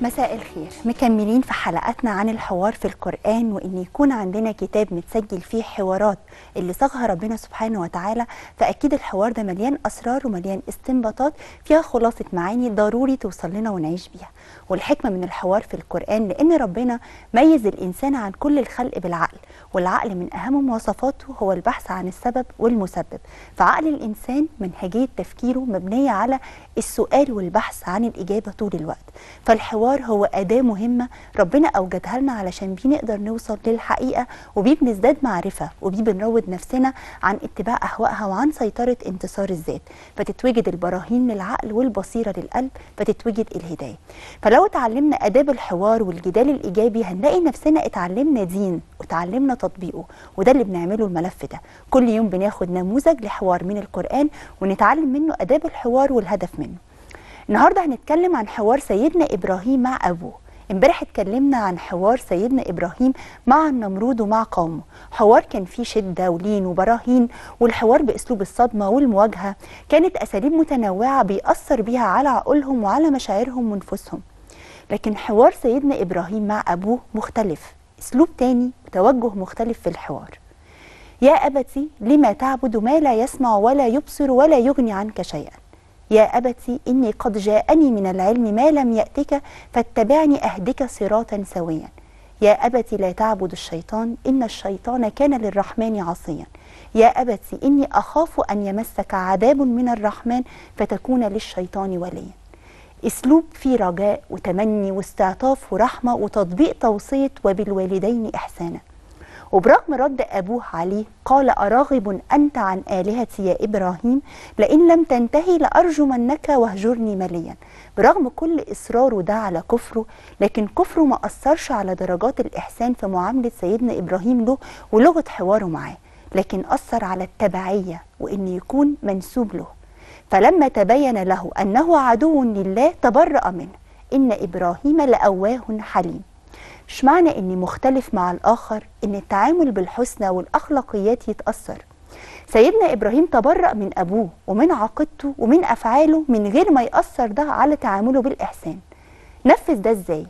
مساء الخير مكملين في حلقاتنا عن الحوار في القرآن وإن يكون عندنا كتاب متسجل فيه حوارات اللي صاغها ربنا سبحانه وتعالى فأكيد الحوار ده مليان أسرار ومليان استنباطات فيها خلاصة معاني ضروري توصل لنا ونعيش بيها والحكمة من الحوار في القرآن لأن ربنا ميز الإنسان عن كل الخلق بالعقل والعقل من أهم مواصفاته هو البحث عن السبب والمسبب فعقل الإنسان منهجية تفكيره مبنية على السؤال والبحث عن الإجابة طول الوقت فالحوار هو أداة مهمة ربنا أوجدها لنا علشان بيه نقدر نوصل للحقيقة وبيه بنزداد معرفة وبيه بنروض نفسنا عن اتباع أهوائها وعن سيطرة انتصار الذات فتتوجد البراهين للعقل والبصيرة للقلب فتتوجد الهداية فلو اتعلمنا آداب الحوار والجدال الإيجابي هنلاقي نفسنا اتعلمنا دين وتعلمنا تطبيقه وده اللي بنعمله الملف ده كل يوم بناخد نموذج لحوار من القرآن ونتعلم منه آداب الحوار والهدف منه النهارده هنتكلم عن حوار سيدنا ابراهيم مع ابوه امبارح اتكلمنا عن حوار سيدنا ابراهيم مع النمرود ومع قومه حوار كان فيه شده ولين وبراهين والحوار باسلوب الصدمه والمواجهه كانت اساليب متنوعه بيأثر بيها على عقولهم وعلى مشاعرهم ونفوسهم لكن حوار سيدنا ابراهيم مع ابوه مختلف اسلوب تاني وتوجه مختلف في الحوار يا ابتي لما تعبد ما لا يسمع ولا يبصر ولا يغني عنك شيئا يا أبت إني قد جاءني من العلم ما لم يأتك فاتبعني أهدك صراطا سويا يا أبت لا تعبد الشيطان إن الشيطان كان للرحمن عصيا يا أبت إني أخاف أن يمسك عذاب من الرحمن فتكون للشيطان وليا اسلوب فيه رجاء وتمني واستعطاف ورحمه وتطبيق توصيه وبالوالدين احسانا وبرغم رد أبوه عليه قال أراغب أنت عن آلهتي يا إبراهيم لئن لم تنتهي لأرجمنك واهجرني مليا برغم كل إصراره ده على كفره لكن كفره ما أثرش على درجات الإحسان في معاملة سيدنا إبراهيم له ولغة حواره معاه لكن أثر على التبعية وإن يكون منسوب له فلما تبين له أنه عدو لله تبرأ منه إن إبراهيم لأواه حليم مش معنى اني مختلف مع الاخر ان التعامل بالحسنى والاخلاقيات يتاثر سيدنا ابراهيم تبرأ من ابوه ومن عقيدته ومن افعاله من غير ما ياثر ده على تعامله بالاحسان نفذ ده ازاي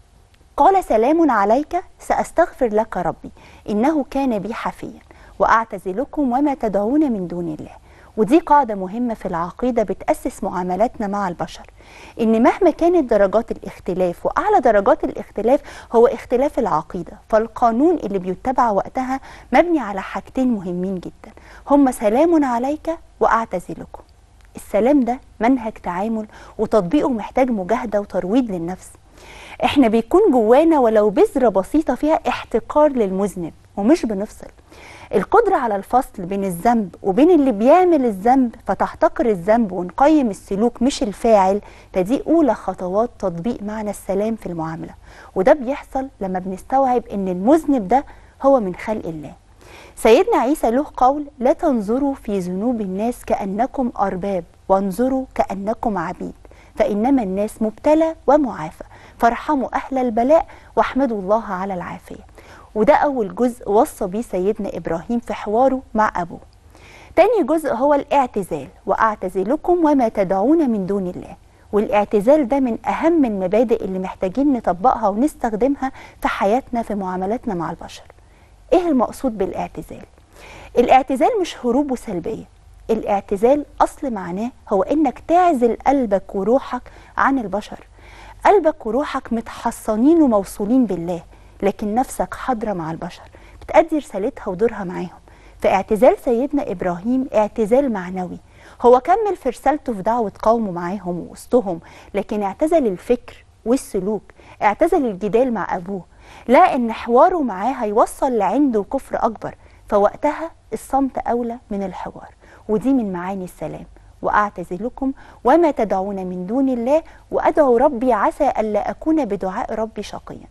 قال سلام عليك ساستغفر لك ربي انه كان بي حفيا واعتزلكم وما تدعون من دون الله ودي قاعدة مهمة في العقيدة بتأسس معاملاتنا مع البشر إن مهما كانت درجات الاختلاف وأعلى درجات الاختلاف هو اختلاف العقيدة فالقانون اللي بيتبع وقتها مبني على حاجتين مهمين جدا هما سلام عليك وأعتزلكم السلام ده منهج تعامل وتطبيقه محتاج مجاهدة وترويض للنفس احنا بيكون جوانا ولو بذرة بسيطة فيها احتقار للمذنب ومش بنفصل القدرة على الفصل بين الذنب وبين اللي بيعمل الذنب فتحتقر الذنب ونقيم السلوك مش الفاعل فدي أولى خطوات تطبيق معنى السلام في المعاملة وده بيحصل لما بنستوعب إن المذنب ده هو من خلق الله سيدنا عيسى له قول لا تنظروا في ذنوب الناس كأنكم أرباب وانظروا كأنكم عبيد فإنما الناس مبتلى ومعافى فارحموا أهل البلاء واحمدوا الله على العافية وده أول جزء وصى بيه سيدنا إبراهيم في حواره مع أبوه تاني جزء هو الاعتزال وأعتزلكم وما تدعون من دون الله والاعتزال ده من أهم المبادئ اللي محتاجين نطبقها ونستخدمها في حياتنا في معاملاتنا مع البشر إيه المقصود بالاعتزال؟ الاعتزال مش هروب وسلبية الاعتزال أصل معناه هو إنك تعزل قلبك وروحك عن البشر قلبك وروحك متحصنين وموصولين بالله لكن نفسك حاضرة مع البشر بتأدي رسالتها ودورها معاهم فاعتزال سيدنا إبراهيم اعتزال معنوي هو كمل في رسالته في دعوة قومه معاهم ووسطهم لكن اعتزل الفكر والسلوك اعتزل الجدال مع أبوه لا إن حواره معاه هيوصل لعنده كفر أكبر فوقتها الصمت أولى من الحوار ودي من معاني السلام وأعتزلكم وما تدعون من دون الله وأدعو ربي عسى ألا أكون بدعاء ربي شقيا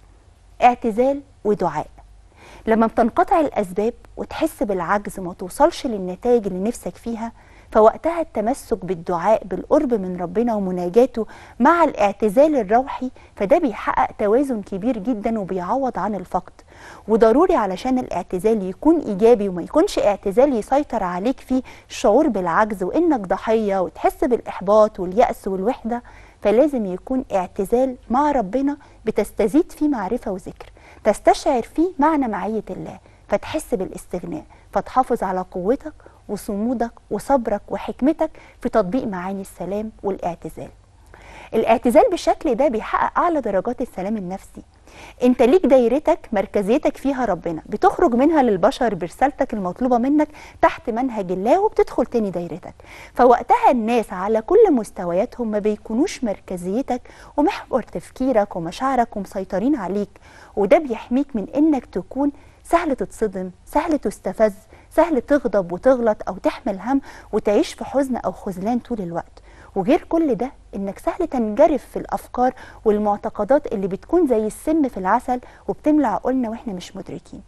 اعتزال ودعاء لما بتنقطع الأسباب وتحس بالعجز وما توصلش للنتائج اللي نفسك فيها فوقتها التمسك بالدعاء بالقرب من ربنا ومناجاته مع الاعتزال الروحي فده بيحقق توازن كبير جدا وبيعوض عن الفقد وضروري علشان الاعتزال يكون ايجابي وما يكونش اعتزال يسيطر عليك فيه الشعور بالعجز وانك ضحيه وتحس بالاحباط واليأس والوحده فلازم يكون اعتزال مع ربنا بتستزيد فيه معرفة وذكر تستشعر فيه معنى معية الله فتحس بالاستغناء فتحافظ على قوتك وصمودك وصبرك وحكمتك في تطبيق معاني السلام والاعتزال الاعتزال بالشكل ده بيحقق اعلى درجات السلام النفسي انت ليك دايرتك مركزيتك فيها ربنا بتخرج منها للبشر برسالتك المطلوبه منك تحت منهج الله وبتدخل تاني دايرتك فوقتها الناس على كل مستوياتهم ما بيكونوش مركزيتك ومحور تفكيرك ومشاعرك ومسيطرين عليك وده بيحميك من انك تكون سهل تتصدم سهل تستفز سهل تغضب وتغلط او تحمل هم وتعيش في حزن او خذلان طول الوقت وغير كل ده انك سهل تنجرف في الافكار والمعتقدات اللي بتكون زي السم في العسل وبتملى عقولنا واحنا مش مدركين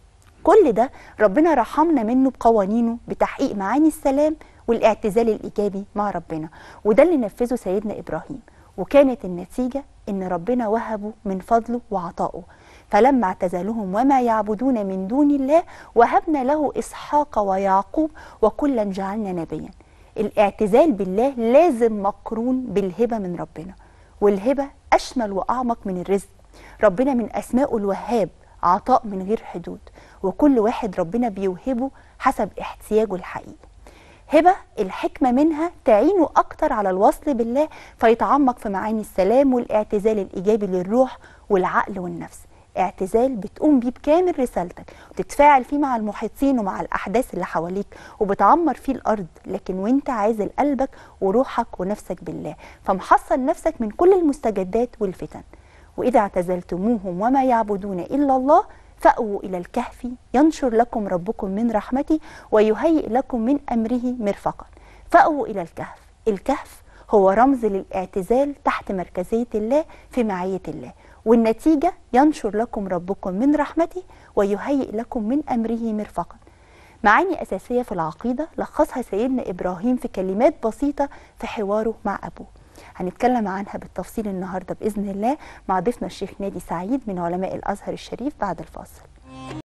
كل ده ربنا رحمنا منه بقوانينه بتحقيق معاني السلام والاعتزال الايجابي مع ربنا وده اللي نفذه سيدنا ابراهيم وكانت النتيجه ان ربنا وهبه من فضله وعطائه فلما اعتزلهم وما يعبدون من دون الله وهبنا له اسحاق ويعقوب وكلا جعلنا نبيا الاعتزال بالله لازم مقرون بالهبه من ربنا والهبه اشمل واعمق من الرزق ربنا من اسمائه الوهاب عطاء من غير حدود وكل واحد ربنا بيوهبه حسب احتياجه الحقيقي هبة الحكمة منها تعينه أكتر على الوصل بالله فيتعمق في معاني السلام والاعتزال الإيجابي للروح والعقل والنفس اعتزال بتقوم بيه بكامل رسالتك وتتفاعل فيه مع المحيطين ومع الأحداث اللي حواليك وبتعمر فيه الأرض لكن وانت عازل قلبك وروحك ونفسك بالله فمحصن نفسك من كل المستجدات والفتن وإذا اعتزلتموهم وما يعبدون إلا الله فأووا إلى الكهف ينشر لكم ربكم من رحمته ويهيئ لكم من أمره مرفقا فأووا إلى الكهف الكهف هو رمز للاعتزال تحت مركزية الله في معية الله والنتيجة ينشر لكم ربكم من رحمته ويهيئ لكم من أمره مرفقا معاني أساسية في العقيدة لخصها سيدنا إبراهيم في كلمات بسيطة في حواره مع أبوه هنتكلم عنها بالتفصيل النهارده باذن الله مع ضيفنا الشيخ نادي سعيد من علماء الازهر الشريف بعد الفاصل